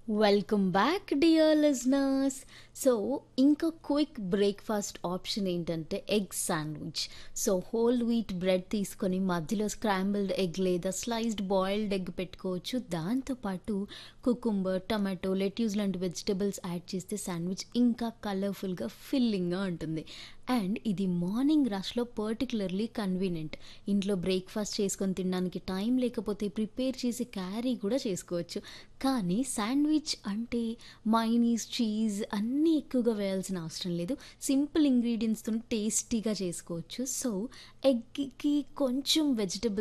welcome back dear listeners so ఇంకా quick breakfast option ఏంటంటే egg sandwich so whole wheat bread తీసుకొని మధ్యలో scrambled egg లేదా sliced boiled egg పెట్టుకోవచ్చు దాంతోపాటు కుకుంబర్ టమాటో లెట్యూస్ లాంటి వెజిటబుల్స్ యాడ్ చేస్తే శాండ్విచ్ ఇంకా కలర్ఫుల్గా ఫిల్లింగ్గా ఉంటుంది అండ్ ఇది మార్నింగ్ రష్లో పర్టికులర్లీ కన్వీనియంట్ ఇంట్లో బ్రేక్ఫాస్ట్ చేసుకొని తినడానికి టైం లేకపోతే ప్రిపేర్ చేసి క్యారీ కూడా చేసుకోవచ్చు కానీ శాండ్విచ్ అంటే మైనీస్ చీజ్ అన్నీ ఎక్కువగా వేయాల్సిన అవసరం లేదు సింపుల్ ఇంగ్రీడియంట్స్తో టేస్టీగా చేసుకోవచ్చు సో ఎగ్కి కొంచెం వెజిటబుల్